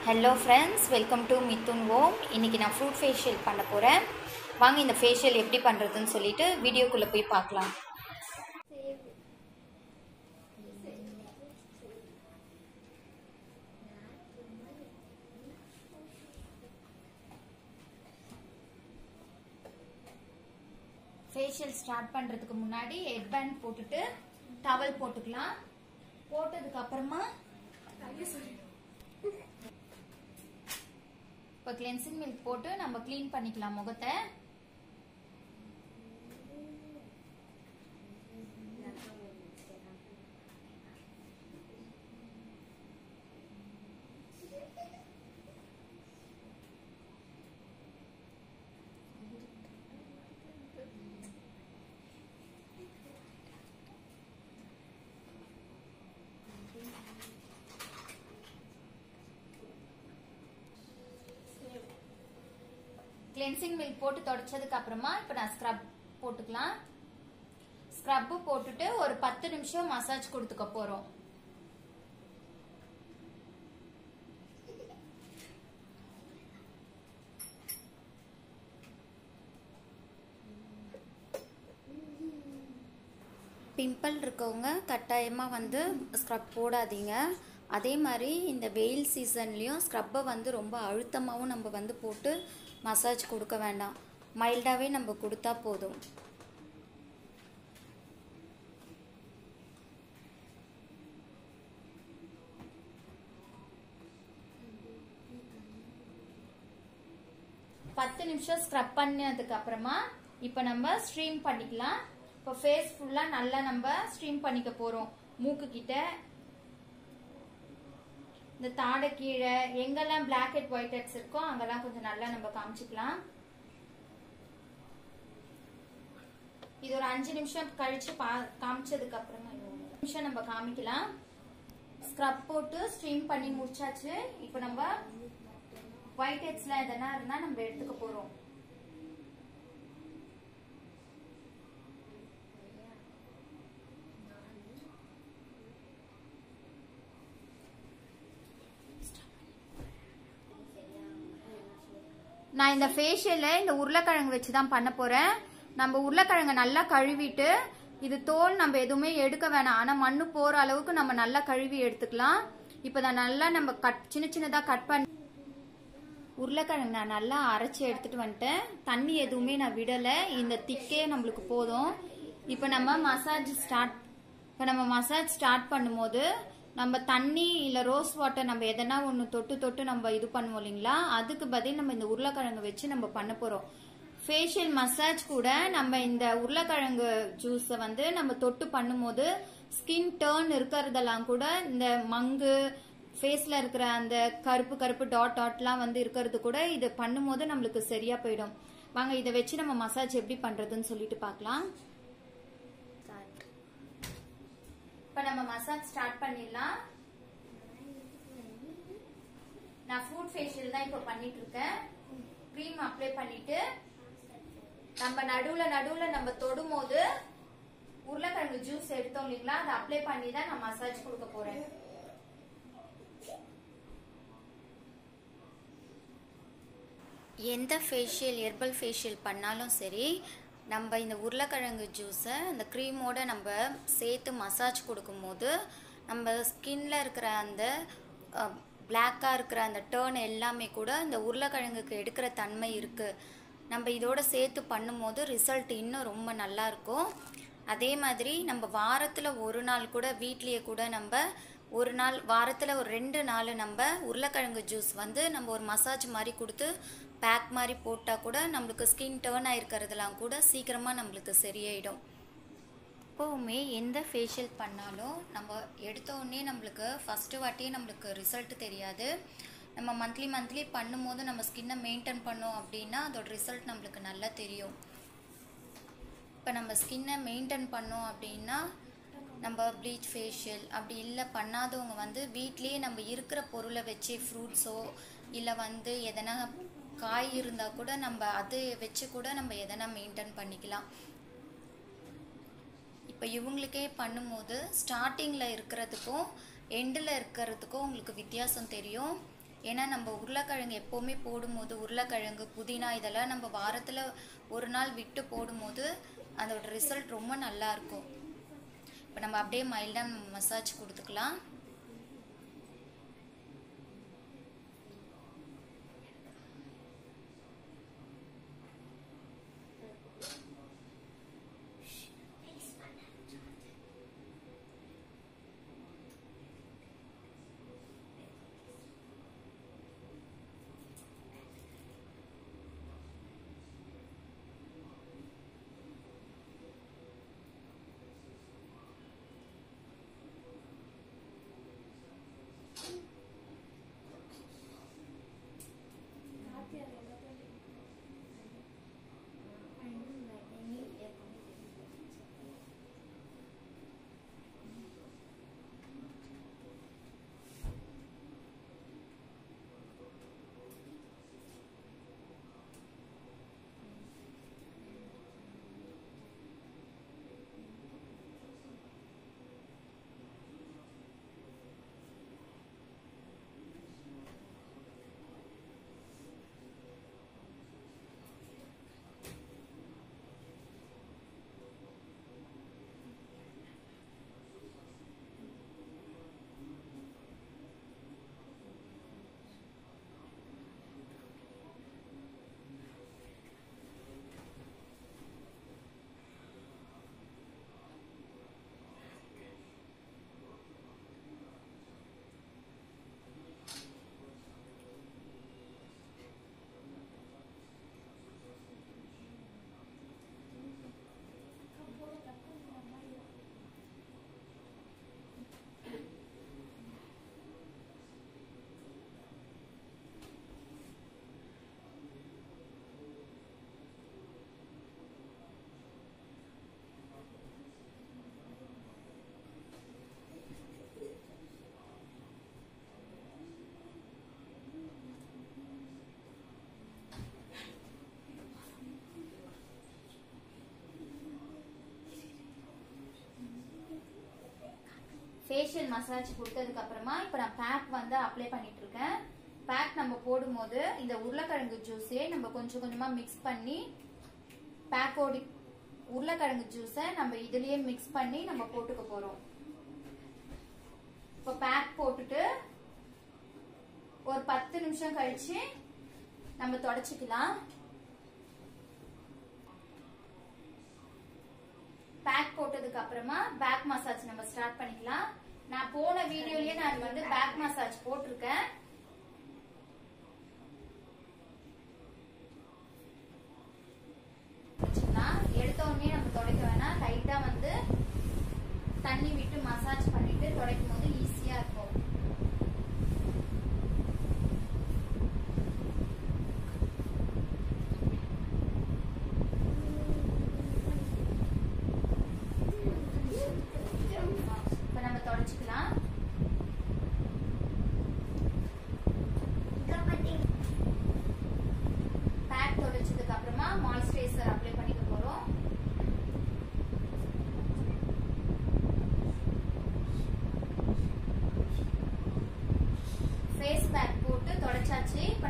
Hello friends welcome to Mithun Om இன்றைக்கி நான் fruit facial பண்ண போகிறேன் வாங்க இந்த ஃபேஷியல் எப்படி பண்ணுறதுன்னு சொல்லிட்டு வீடியோக்குள்ளே போய் பார்க்கலாம் ஃபேஷியல் ஸ்டார்ட் பண்ணுறதுக்கு முன்னாடி ஹெட் பேண்ட் போட்டுட்டு டவல் போட்டுக்கலாம் போட்டதுக்கு அப்புறமா இப்போ கிளென்சிங் மில்க் போட்டு நம்ம க்ளீன் பண்ணிக்கலாம் முகத்தை கிளென்சிங் மில்க் போட்டு தொடச்சதுக்கு அப்புறமா இப்போ நான் ஸ்க்ரப் போட்டுக்கலாம் ஸ்க்ரப்பு போட்டுட்டு ஒரு பத்து நிமிஷம் மசாஜ் கொடுத்துக்க போறோம் பிம்பிள் இருக்கவங்க கட்டாயமாக வந்து ஸ்க்ரப் போடாதீங்க அதே மாதிரி இந்த வெயில் சீசன்லேயும் ஸ்க்ரப்பை வந்து ரொம்ப அழுத்தமாகவும் நம்ம வந்து போட்டு மசாஜ் கொடுக்க வேண்டாம் மைல்டாகவே நம்ம கொடுத்தா போதும் பத்து நிமிஷம் ஸ்க்ரப் பண்ணதுக்கு அப்புறமா இப்போ நம்ம ஸ்ட்ரீம் பண்ணிக்கலாம் இப்போ ஃபேஸ் ஃபுல்லாக நல்லா நம்ம ஸ்ட்ரீம் பண்ணிக்க போகிறோம் மூக்கு கிட்ட இந்த தாடை கீழே எங்கெல்லாம் பிளாக் ஹெட் ஒயிட் ஹெட்ஸ் இருக்கோ அங்கெல்லாம் கொஞ்சம் நல்லா நம்ம காமிச்சிக்கலாம் இது ஒரு அஞ்சு நிமிஷம் கழிச்சு பா காமிச்சதுக்கு அப்புறமா நிமிஷம் நம்ம காமிக்கலாம் ஸ்க்ரப் போட்டு ஸ்ட்ரீம் பண்ணி முடிச்சாச்சு இப்போ நம்ம ஒயிட் ஹெட்ஸ்லாம் எதனா இருந்தா நம்ம எடுத்துக்க போறோம் நான் இந்த ஃபேஷியலை இந்த உருளைக்கிழங்கு வச்சு தான் பண்ண போறேன் நம்ம உருளைக்கிழங்க நல்லா கழுவிட்டு இது தோல் நம்ம எதுவுமே எடுக்க வேணாம் ஆனா மண்ணு போற அளவுக்கு நம்ம நல்லா கழுவி எடுத்துக்கலாம் இப்போ நான் நல்லா நம்ம கட் சின்ன சின்னதா கட் பண்ணி உருளைக்கிழங்கு நான் நல்லா அரைச்சி எடுத்துட்டு வந்துட்டேன் தண்ணி எதுவுமே நான் விடலை இந்த திக்கே நம்மளுக்கு போதும் இப்போ நம்ம மசாஜ் ஸ்டார்ட் இப்போ நம்ம மசாஜ் ஸ்டார்ட் பண்ணும்போது நம்ம தண்ணி இல்லை ரோஸ் வாட்டர் நம்ம எதனா ஒன்று தொட்டு தொட்டு நம்ம இது பண்ணுவோம் இல்லைங்களா அதுக்கு பதில் நம்ம இந்த உருளைக்கிழங்கு வச்சு நம்ம பண்ண போகிறோம் ஃபேஷியல் மசாஜ் கூட நம்ம இந்த உருளைக்கிழங்கு ஜூஸை வந்து நம்ம தொட்டு பண்ணும்போது ஸ்கின் டேர்ன் இருக்கிறதெல்லாம் கூட இந்த மங்கு ஃபேஸ்ல இருக்கிற அந்த கருப்பு கருப்பு டாட் டாட்லாம் வந்து இருக்கிறது கூட இது பண்ணும்போது நம்மளுக்கு சரியா போயிடும் வாங்க இதை வச்சு நம்ம மசாஜ் எப்படி பண்றதுன்னு சொல்லிட்டு பார்க்கலாம் இப்போ நம்ம மசாஜ் ஸ்டார்ட் பண்ணிடலாம் நான் ஃப்ரூட் ஃபேஷியல் தான் இப்போ பண்ணிட்டு இருக்கேன் க்ரீம் அப்ளை பண்ணிட்டு நம்ம நடுவுல நடுவுல நம்ம தொடும் போது உருளைக்கிழங்கு ஜூஸ் எடுத்தோம் இல்லைங்களா அதை அப்ளை பண்ணி தான் நான் மசாஜ் கொடுக்க போறேன் எந்த ஃபேஷியல் ஹெர்பல் ஃபேஷியல் பண்ணாலும் சரி நம்ம இந்த உருளைக்கிழங்கு ஜூஸை அந்த க்ரீமோட நம்ம சேர்த்து மசாஜ் கொடுக்கும்போது நம்ம ஸ்கின்ல இருக்கிற அந்த பிளாக்காக இருக்கிற அந்த டேர்ன் எல்லாமே கூட இந்த உருளைக்கிழங்குக்கு எடுக்கிற தன்மை இருக்குது நம்ம இதோட சேர்த்து பண்ணும்போது ரிசல்ட் இன்னும் ரொம்ப நல்லா இருக்கும் அதே மாதிரி நம்ம வாரத்தில் ஒரு நாள் கூட வீட்லேயே கூட நம்ம ஒரு நாள் வாரத்தில் ஒரு ரெண்டு நாள் நம்ம உருளைக்கிழங்கு ஜூஸ் வந்து நம்ம ஒரு மசாஜ் மாதிரி கொடுத்து பேக் மாதிரி போட்டால் கூட நம்மளுக்கு ஸ்கின் டேர்ன் ஆகிருக்கிறதுலாம் கூட சீக்கிரமாக நம்மளுக்கு சரியாயிடும் எப்போவுமே எந்த ஃபேஷியல் பண்ணாலும் நம்ம எடுத்தோடனே நம்மளுக்கு ஃபஸ்ட்டு வாட்டியே நம்மளுக்கு ரிசல்ட் தெரியாது நம்ம மந்த்லி மந்த்லி பண்ணும்போது நம்ம ஸ்கின்னை மெயின்டைன் பண்ணோம் அப்படின்னா அதோட ரிசல்ட் நம்மளுக்கு நல்லா தெரியும் இப்போ நம்ம ஸ்கின்னை மெயின்டைன் பண்ணோம் அப்படின்னா நம்ம ப்ளீச் ஃபேஷியல் அப்படி இல்லை பண்ணாதவங்க வந்து வீட்லேயே நம்ம இருக்கிற பொருளை வச்சு ஃப்ரூட்ஸோ இல்லை வந்து எதனா காய் இருந்தால் கூட நம்ம அது வச்சு கூட நம்ம எதனா மெயின்டைன் பண்ணிக்கலாம் இப்போ இவங்களுக்கே பண்ணும்போது ஸ்டார்டிங்கில் இருக்கிறதுக்கும் எண்டில் இருக்கிறதுக்கும் உங்களுக்கு வித்தியாசம் தெரியும் ஏன்னா நம்ம உருளைக்கிழங்கு எப்போவுமே போடும்போது உருளைக்கிழங்கு புதினா இதெல்லாம் நம்ம வாரத்தில் ஒரு நாள் விட்டு போடும்போது அதோட ரிசல்ட் ரொம்ப நல்லா இருக்கும் இப்போ நம்ம அப்படியே மைல்டாக மசாஜ் கொடுத்துக்கலாம் ஃபேஷியல் மசாஜ் கொடுத்ததுக்கு அப்புறமா இப்போ நான் பேக் வந்து அப்ளை பண்ணிட்டு இருக்கேன் பேக் நம்ம போடும்போது இந்த உருளைக்கிழங்கு ஜூஸே நம்ம கொஞ்சம் கொஞ்சமா மிக்ஸ் பண்ணி பேக்கோடி உருளைக்கிழங்கு ஜூஸை நம்ம இதுலயே மிக்ஸ் பண்ணி நம்ம போட்டுக்க போறோம் இப்போ பேக் போட்டுட்டு ஒரு பத்து நிமிஷம் கழிச்சு நம்ம தொடச்சிக்கலாம் பேக் போட்டதுக்கு அப்புறமா பேக் மசாஜ் நம்ம ஸ்டார்ட் பண்ணிக்கலாம் நான் போன வீடியோலயே நான் வந்து பேக் மசாஜ் போட்டிருக்கேன் வச்சுக்கலாம். எடுத்த உடனே நம்ம துடைக்க வேணாம் லைட்டா வந்து தண்ணி விட்டு மசாஜ் பண்ணிட்டு துடைக்கும் போது ஈஸியா இருக்கும் இப்ப நம்ம தொடச்சுக்கலாம் பேக் தொடச்சதுக்கு அப்புறமா மாய்ஸ்சரைசர் அப்ளை பண்ணிக்க போறோம் ஃபேஸ் பேக் போட்டு தொடச்சாச்சு இப்ப